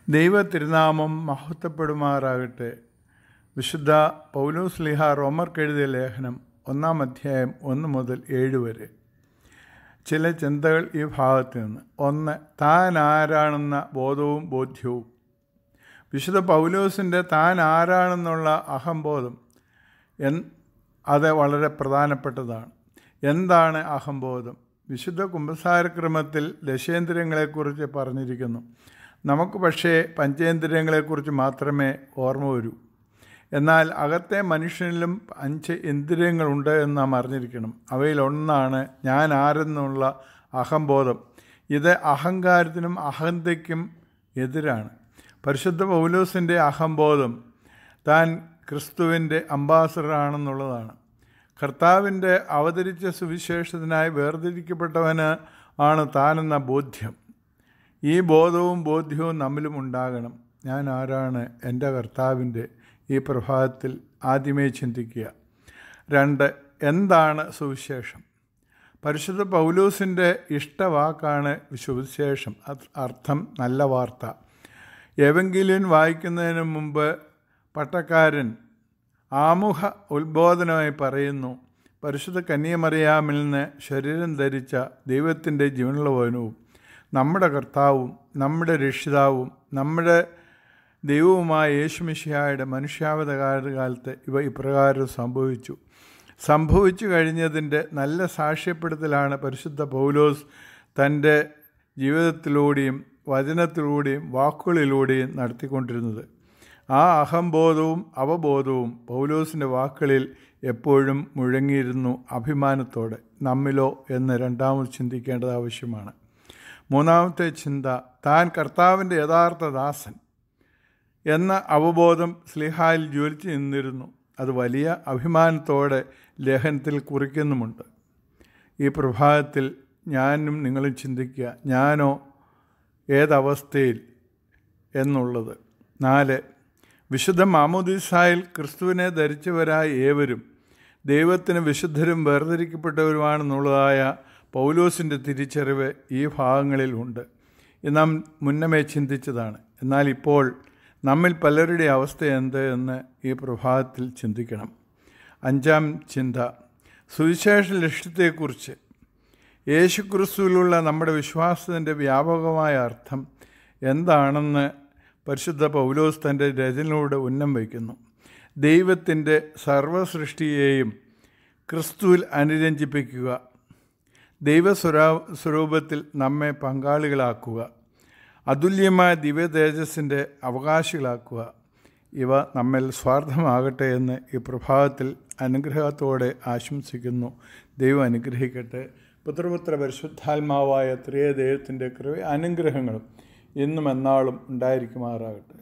ദൈവ തിരുനാമം മഹത്വപ്പെടുമാറാകട്ടെ വിശുദ്ധ പൗലോസ് ലിഹ റോമർക്ക് എഴുതിയ ലേഖനം ഒന്നാം അധ്യായം ഒന്ന് മുതൽ ഏഴ് വരെ ചില ചിന്തകൾ ഈ ഭാഗത്ത് നിന്ന് ഒന്ന് താൻ ആരാണെന്ന ബോധവും ബോധ്യവും വിശുദ്ധ പൗലോസിൻ്റെ താൻ ആരാണെന്നുള്ള അഹംബോധം എൻ അത് വളരെ പ്രധാനപ്പെട്ടതാണ് എന്താണ് അഹംബോധം വിശുദ്ധ കുംഭസാരക്രമത്തിൽ ദശേന്ദ്രിയങ്ങളെക്കുറിച്ച് പറഞ്ഞിരിക്കുന്നു നമുക്ക് പക്ഷേ പഞ്ചേന്ദ്രിയങ്ങളെക്കുറിച്ച് മാത്രമേ ഓർമ്മ വരൂ എന്നാൽ അകത്തെ മനുഷ്യനിലും അഞ്ച് ഇന്ദ്രിയങ്ങളുണ്ട് എന്ന് നാം അറിഞ്ഞിരിക്കണം അവയിലൊന്നാണ് ഞാൻ ആരെന്നുള്ള അഹംബോധം ഇത് അഹങ്കാരത്തിനും അഹന്തയ്ക്കും എതിരാണ് പരിശുദ്ധ പൗലോസിൻ്റെ അഹംബോധം താൻ ക്രിസ്തുവിൻ്റെ അംബാസഡറാണെന്നുള്ളതാണ് കർത്താവിൻ്റെ അവതരിച്ച സുവിശേഷത്തിനായി വേർതിരിക്കപ്പെട്ടവന് ആണ് താനെന്ന ബോധ്യം ഈ ബോധവും ബോധ്യവും നമ്മിലും ഉണ്ടാകണം ഞാൻ ആരാണ് എൻ്റെ കർത്താവിൻ്റെ ഈ പ്രഭാതത്തിൽ ആദ്യമേ ചിന്തിക്കുക രണ്ട് എന്താണ് സുവിശേഷം പരിശുദ്ധ പൗലൂസിൻ്റെ ഇഷ്ടവാക്കാണ് സുവിശേഷം അർത്ഥം നല്ല വാർത്ത എവെങ്കിലും വായിക്കുന്നതിന് മുമ്പ് പട്ടക്കാരൻ ആമുഖ ഉത്ബോധനമായി പറയുന്നു പരിശുദ്ധ കന്യമറിയാമിൽ നിന്ന് ശരീരം ധരിച്ച ദൈവത്തിൻ്റെ ജീവനുള്ള വചനവും നമ്മുടെ കർത്താവും നമ്മുടെ രക്ഷിതാവും നമ്മുടെ ദൈവവുമായ യേശുമിഷിയായുടെ മനുഷ്യാവതാരകാലത്ത് ഇവ ഇപ്രകാരം സംഭവിച്ചു സംഭവിച്ചു കഴിഞ്ഞതിൻ്റെ നല്ല സാക്ഷ്യപ്പെടുത്തലാണ് പരിശുദ്ധ പൗലോസ് തൻ്റെ ജീവിതത്തിലൂടെയും വചനത്തിലൂടെയും വാക്കുകളിലൂടെയും നടത്തിക്കൊണ്ടിരുന്നത് ആ അഹംബോധവും അവബോധവും പൗലോസിൻ്റെ വാക്കുകളിൽ എപ്പോഴും മുഴങ്ങിയിരുന്നു അഭിമാനത്തോടെ നമ്മിലോ എന്ന് രണ്ടാമത് ചിന്തിക്കേണ്ടത് ആവശ്യമാണ് മൂന്നാമത്തെ ചിന്ത താൻ കർത്താവിൻ്റെ യഥാർത്ഥ ദാസൻ എന്ന അവബോധം സ്ലിഹായിൽ ജ്വലിച്ചു നിന്നിരുന്നു അത് വലിയ അഭിമാനത്തോടെ ലേഖനത്തിൽ കുറിക്കുന്നുമുണ്ട് ഈ പ്രഭാതത്തിൽ ഞാനും നിങ്ങളും ചിന്തിക്കുക ഞാനോ ഏതവസ്ഥയിൽ എന്നുള്ളത് നാല് വിശുദ്ധ മാമോദിസായിൽ ക്രിസ്തുവിനെ ധരിച്ചവരായ ഏവരും ദൈവത്തിന് വിശുദ്ധരും വേർതിരിക്കപ്പെട്ടവരുമാണെന്നുള്ളതായ പൗലോസിൻ്റെ തിരിച്ചറിവ് ഈ ഭാഗങ്ങളിൽ ഉണ്ട് ഇത് നാം മുന്നമേ ചിന്തിച്ചതാണ് എന്നാൽ ഇപ്പോൾ നമ്മിൽ പലരുടെ അവസ്ഥ എന്ത് എന്ന് ഈ പ്രഭാതത്തിൽ ചിന്തിക്കണം അഞ്ചാം ചിന്ത സുവിശേഷ ലക്ഷ്യത്തെക്കുറിച്ച് യേശുക്രിസ്തുവിലുള്ള നമ്മുടെ വിശ്വാസത്തിൻ്റെ വ്യാപകമായ അർത്ഥം എന്താണെന്ന് പരിശുദ്ധ പൗലോസ് തൻ്റെ രചനയിലൂടെ ഉന്നം വയ്ക്കുന്നു ദൈവത്തിൻ്റെ സർവസൃഷ്ടിയെയും ക്രിസ്തുവിൽ അനുരഞ്ജിപ്പിക്കുക ദൈവസ്വരാ സ്വരൂപത്തിൽ നമ്മെ പങ്കാളികളാക്കുക അതുല്യമായ ദിവ്യ തേജസ്സിൻ്റെ അവകാശികളാക്കുക ഇവ നമ്മിൽ സ്വാർത്ഥമാകട്ടെ എന്ന് ഈ പ്രഭാതത്തിൽ അനുഗ്രഹത്തോടെ ആശംസിക്കുന്നു ദൈവം അനുഗ്രഹിക്കട്ടെ പുത്രപുത്ര പരിശുദ്ധാത്മാവായ ത്രിയ ദൈവത്തിൻ്റെ കൃപ അനുഗ്രഹങ്ങളും ഇന്നും എന്നാളും ഉണ്ടായിരിക്കുമാറാകട്ടെ